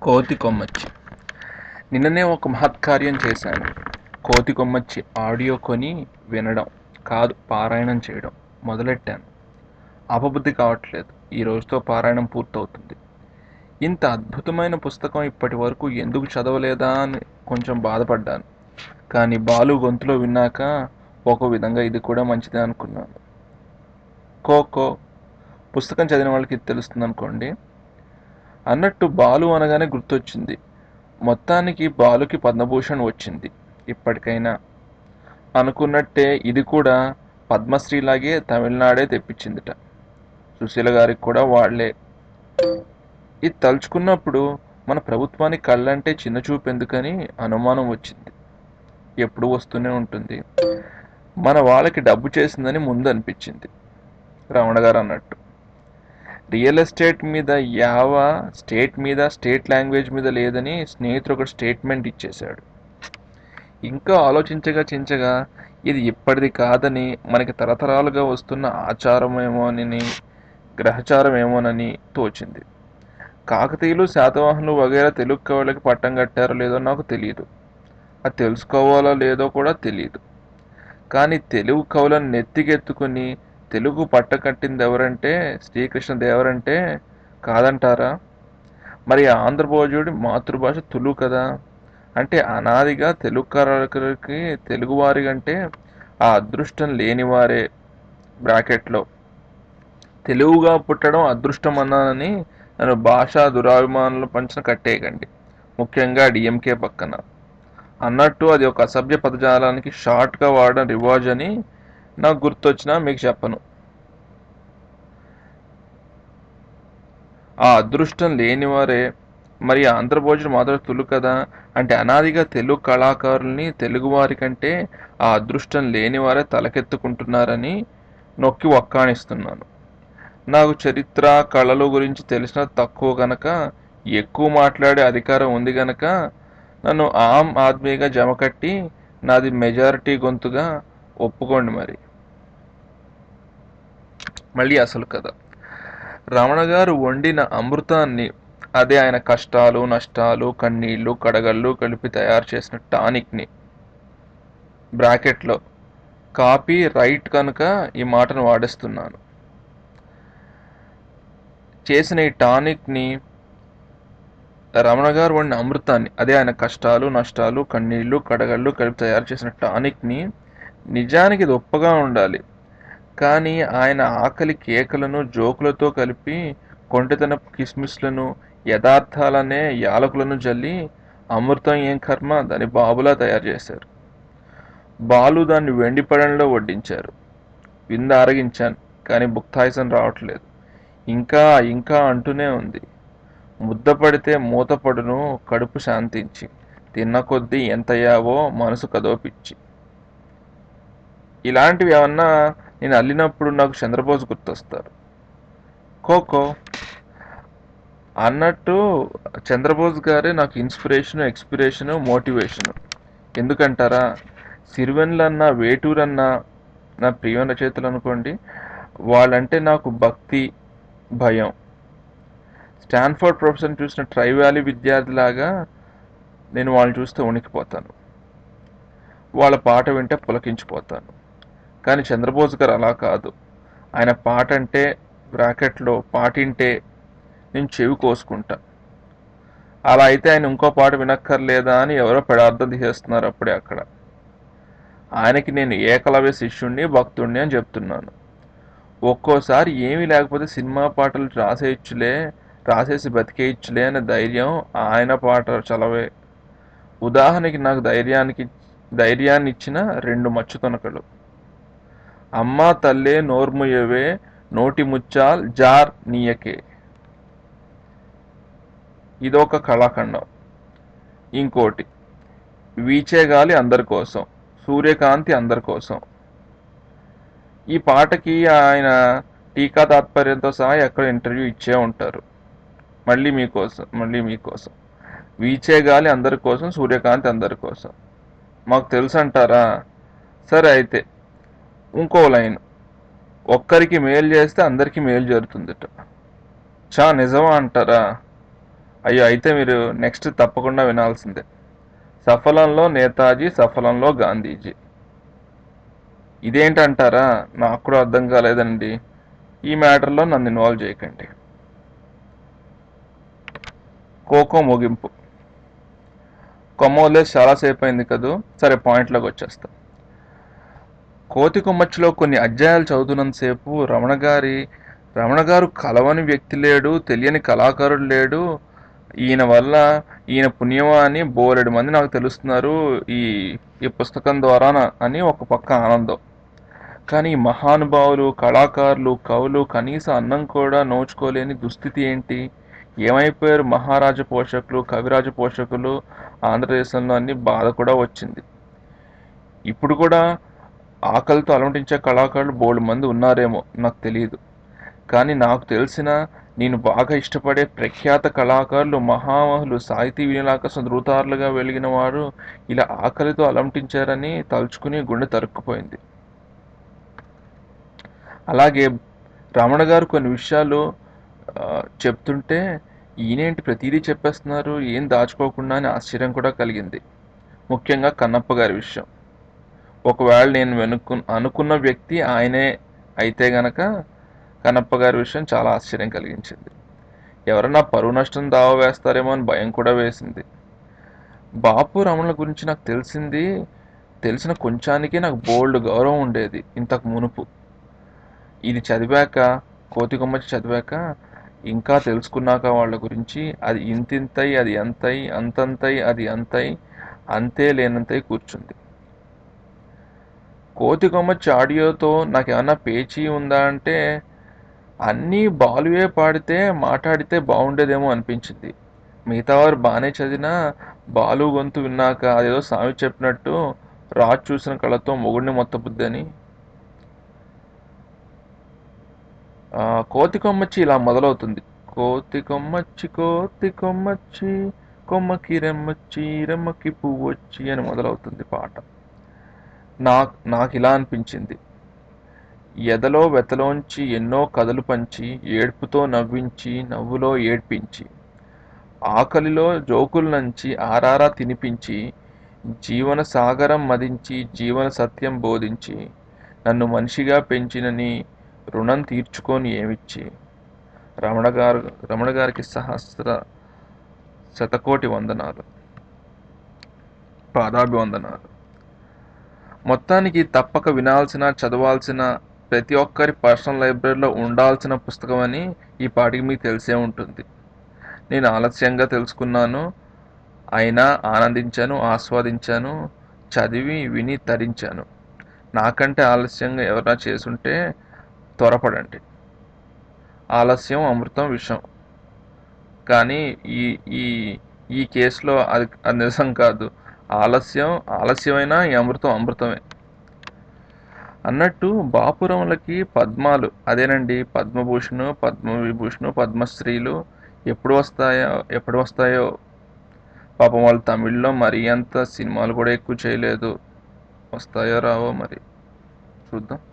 కోతి కొమ్మచ్చి నిన్ననే ఒక మహత్కార్యం చేశాను కోతి కొమ్మచ్చి ఆడియో కొని వినడం కాదు పారాయణం చేయడం మొదలెట్టాను అపబుద్ధి కావట్లేదు ఈ రోజుతో పారాయణం పూర్తవుతుంది ఇంత అద్భుతమైన పుస్తకం ఇప్పటి వరకు ఎందుకు చదవలేదా అని కొంచెం బాధపడ్డాను కానీ బాలు గొంతులో విన్నాక ఒక విధంగా ఇది కూడా మంచిదే అనుకున్నాను కోకో పుస్తకం చదివిన వాళ్ళకి ఇది తెలుస్తుంది అనుకోండి అన్నట్టు బాలు అనగానే గుర్తొచ్చింది మొత్తానికి బాలుకి పద్మభూషణ్ వచ్చింది ఇప్పటికైనా అనుకున్నట్టే ఇది కూడా పద్మశ్రీలాగే తమిళనాడే తెప్పించిందిట సుశీల గారికి కూడా వాళ్లే ఇది తలుచుకున్నప్పుడు మన ప్రభుత్వానికి కళ్ళంటే చిన్న చూపు ఎందుకని అనుమానం వచ్చింది ఎప్పుడు వస్తూనే ఉంటుంది మన వాళ్ళకి డబ్బు చేసిందని ముందు అనిపించింది రమణ గారు అన్నట్టు రియల్ ఎస్టేట్ మీద యావ స్టేట్ మీద స్టేట్ లాంగ్వేజ్ మీద లేదని స్నేహితుడు ఒక స్టేట్మెంట్ ఇచ్చేశాడు ఇంకా ఆలోచించగా చించగా ఇది ఇప్పటిది కాదని మనకి తరతరాలుగా వస్తున్న ఆచారమేమోనని గ్రహచారమేమోనని తోచింది కాకతీయులు శాతవాహనులు వగైరా తెలుగు కవులకి పట్టం కట్టారో లేదో నాకు తెలియదు అది తెలుసుకోవాలో లేదో కూడా తెలియదు కానీ తెలుగు కవులను నెత్తికెత్తుకుని తెలుగు పట్ట కట్టింది ఎవరంటే శ్రీకృష్ణ దేవరంటే కాదంటారా మరి ఆంధ్రభోజుడి మాతృభాష తులు కదా అంటే అనాదిగా తెలుగు కళలకి తెలుగువారి కంటే ఆ అదృష్టం లేనివారే బ్రాకెట్లో తెలుగుగా పుట్టడం అదృష్టం అన్నానని నన్ను భాషా దురాభిమానులు పంచిన కట్టేయకండి ముఖ్యంగా డిఎంకే పక్కన అన్నట్టు అది ఒక అసభ్య పదజాలానికి షార్ట్గా వాడడం రివాజ్ అని నాకు గుర్తొచ్చినా మీకు చెప్పను ఆ అదృష్టం లేనివారే మరి ఆంధ్రభోజుడు మాత్రం తులు కదా అంటే అనాదిగా తెలుగు కళాకారుల్ని తెలుగువారి కంటే ఆ అదృష్టం లేనివారే తలకెత్తుకుంటున్నారని నొక్కి వక్కాణిస్తున్నాను నాకు చరిత్ర కళల గురించి తెలిసిన తక్కువ గనక ఎక్కువ మాట్లాడే అధికారం ఉంది గనక నన్ను ఆమ్ ఆద్మీగా జమకట్టి నాది మెజారిటీ గొంతుగా ఒప్పుకోండి మరి మళ్ళీ అసలు కదా రమణ గారు వండిన అమృతాన్ని అదే ఆయన కష్టాలు నష్టాలు కన్నీళ్లు కడగళ్ళు కలిపి తయారు చేసిన టానిక్ని బ్రాకెట్లో కాపీ రైట్ కనుక ఈ మాటను వాడేస్తున్నాను చేసిన ఈ టానిక్ని రమణ గారు వండిన అమృతాన్ని అదే ఆయన కష్టాలు నష్టాలు కన్నీళ్లు కడగళ్ళు కలిపి తయారు చేసిన టానిక్ని నిజానికి ఇది ఒప్పగా ఉండాలి కానీ ఆయన ఆకలి కేకలను జోకులతో కలిపి కొంటెతనపు కిస్మిస్లను యథార్థాలనే యాలకులను జల్లి అమృతం ఏం కర్మ దాని బాబులా తయారు చేశారు బాలు దాన్ని వెండి పడంలో వడ్డించారు విందు ఆరగించాను కానీ బుక్తాయిసం రావట్లేదు ఇంకా ఇంకా అంటూనే ఉంది ముద్ద పడితే మూతపడును కడుపు శాంతించి తిన్న కొద్దీ ఎంతయ్యావో మనసు కదోపిచ్చి ఇలాంటివి ఏమన్నా నేను అల్లినప్పుడు నాకు చంద్రబోస్ గుర్తొస్తారు ఖోఖో అన్నట్టు చంద్రబోస్ గారే నాకు ఇన్స్పిరేషను ఎక్స్పిరేషను మోటివేషను ఎందుకంటారా సిరివెన్లన్నా వేటూరన్నా నా ప్రియ రచయితలు అనుకోండి వాళ్ళంటే నాకు భక్తి భయం స్టాన్ఫోర్డ్ ప్రొఫెసర్ని చూసిన ట్రై వ్యాలీ విద్యార్థిలాగా నేను వాళ్ళని చూస్తే వణికిపోతాను వాళ్ళ పాట వింటే పులకించిపోతాను కానీ చంద్రబోస్ గారు అలా కాదు ఆయన పాట అంటే బ్రాకెట్లో పాటింటే నేను చెవి కోసుకుంటా అలా అయితే ఆయన ఇంకో పాట వినక్కర్లేదా అని ఎవరో పెడార్థం తీసేస్తున్నారు అప్పుడే అక్కడ ఆయనకి నేను ఏకలవ్య శిష్యుణ్ణి భక్తుణ్ణి అని చెప్తున్నాను ఒక్కోసారి ఏమీ లేకపోతే సినిమా పాటలు రాసేయచ్చులే రాసేసి బతికేయచ్చులే అనే ధైర్యం ఆయన పాట చలవే ఉదాహరణకి నాకు ధైర్యానికి ధైర్యాన్ని ఇచ్చిన రెండు మచ్చు తొనకలు అమ్మా తల్లే నోర్ముయవే నోటి ముచ్చాల్ జార్ నీయకే ఇదొక కళాఖండం ఇంకోటి వీచే గాలి అందరి కోసం సూర్యకాంతి అందరి కోసం ఈ పాటకి ఆయన టీకా తాత్పర్యంతో సహా ఎక్కడ ఇంటర్వ్యూ ఇచ్చే ఉంటారు మళ్ళీ మీకోసం మళ్ళీ మీకోసం వీచే గాలి అందరి కోసం సూర్యకాంతి అందరి కోసం మాకు తెలుసు అంటారా సరే అయితే ఇంకో లైన్ ఒక్కరికి మేలు చేస్తే అందరికీ మేలు జరుగుతుందట చా నిజమా అంటారా అయ్యో అయితే మీరు నెక్స్ట్ తప్పకుండా వినాల్సిందే సఫలంలో నేతాజీ సఫలంలో గాంధీజీ ఇదేంటంటారా నాకు కూడా అర్థం కాలేదండి ఈ మ్యాటర్లో నన్ను ఇన్వాల్వ్ చేయకండి కోకో ముగింపు కొమ్మ వదిలేసి చాలాసేపు అయింది కదూ సరే పాయింట్లోకి వచ్చేస్తా కోతి కొమ్మచ్చిలో కొన్ని అధ్యాయాలు చదువుతున్నంతసేపు రమణ గారి రమణ గారు కలవని వ్యక్తి లేడు తెలియని కళాకారుడు లేడు ఈయన వల్ల ఈయన పుణ్యమా అని బోలెడు మంది నాకు తెలుస్తున్నారు ఈ ఈ పుస్తకం ద్వారా అని ఒక పక్క ఆనందం కానీ ఈ మహానుభావులు కళాకారులు కవులు కనీసం అన్నం కూడా నోచుకోలేని దుస్థితి ఏంటి ఏమైపోయారు మహారాజ పోషకులు కవిరాజ పోషకులు ఆంధ్రదేశంలో అన్ని బాధ కూడా వచ్చింది ఇప్పుడు కూడా ఆకలితో అలమటించే కళాకారులు బోల్డ్ మంది ఉన్నారేమో నాకు తెలియదు కానీ నాకు తెలిసిన నేను బాగా ఇష్టపడే ప్రఖ్యాత కళాకారులు మహామహులు సాహితీ వినలాకసం ధృతారులుగా వెలిగిన వారు ఇలా ఆకలితో అలంటించారని తలుచుకుని గుండె తరుక్కుపోయింది అలాగే రమణ గారు కొన్ని విషయాలు ఆ, చెప్తుంటే ఈయనేంటి ప్రతిదీ చెప్పేస్తున్నారు ఏం దాచుకోకుండా అని ఆశ్చర్యం కూడా కలిగింది ముఖ్యంగా కన్నప్ప గారి విషయం ఒకవేళ నేను వెనుక్కు అనుకున్న వ్యక్తి ఆయనే అయితే గనక కన్నప్ప గారి విషయం చాలా ఆశ్చర్యం కలిగించింది ఎవరన్నా పరువు నష్టం దావా వేస్తారేమో అని భయం కూడా వేసింది బాపు రమణుల గురించి నాకు తెలిసింది తెలిసిన కొంచానికి నాకు బోల్డ్ గౌరవం ఉండేది ఇంతకు మునుపు ఇది చదివాక కోతికొమ్మచ్చి చదివాక ఇంకా తెలుసుకున్నాక వాళ్ళ గురించి అది ఇంతింతై అది ఎంతై అంతంతై అది అంతై అంతే లేనంతై కూర్చుంది కోతికొమ్మచ్చి ఆడియోతో నాకు ఏమన్నా పేచీ ఉందా అంటే అన్నీ బాలువే పాడితే మాట్లాడితే బాగుండేదేమో అనిపించింది మిగతా వారు బాగానే చదివినా బాలు గొంతు విన్నాక అదేదో స్వామి చెప్పినట్టు రాజు చూసిన కళ్ళతో మొగుడిని మొత్తబుద్ది అని ఆ, కోతి కొమ్మచ్చి ఇలా మొదలవుతుంది కోతి కొమ్మచ్చి కోతి కొమ్మచ్చి కొమ్మకి రెమ్మచ్చి రెమ్మకి పువ్వు వచ్చి అని మొదలవుతుంది పాట నాకు నాకు ఇలా అనిపించింది ఎదలో వెతలోంచి ఎన్నో కథలు పంచి ఏడ్పుతో నవ్వించి నవ్వులో ఏడ్పించి ఆకలిలో జోకులు నంచి ఆరారా తినిపించి జీవన సాగరం మదించి జీవన సత్యం బోధించి నన్ను మనిషిగా పెంచినని రుణం తీర్చుకొని ఏమిచ్చి రమణ గారు రమణ గారికి సహస్ర శతకోటి వందనాలు పాదాభివందనాలు మొత్తానికి తప్పక వినాల్సిన చదవాల్సిన ప్రతి ఒక్కరి పర్సనల్ లైబ్రరీలో ఉండాల్సిన పుస్తకం అని ఈ పాటికి మీకు తెలిసే ఉంటుంది నేను ఆలస్యంగా తెలుసుకున్నాను అయినా ఆనందించాను ఆస్వాదించాను చదివి విని తరించాను నాకంటే ఆలస్యంగా ఎవరైనా చేసుంటే త్వరపడండి ఆలస్యం అమృతం విషం కానీ ఈ ఈ ఈ కేసులో అది అది నిజం కాదు ఆలస్యం ఆలస్యమైనా ఈ అమృతం అమృతమే అన్నట్టు బాపురములకి పద్మాలు అదేనండి పద్మభూషణ్ పద్మవిభూషణ్ పద్మశ్రీలు ఎప్పుడు వస్తాయో ఎప్పుడు వస్తాయో పాపం వాళ్ళు తమిళ్లో మరీ అంత సినిమాలు కూడా ఎక్కువ చేయలేదు వస్తాయో రావో మరి చూద్దాం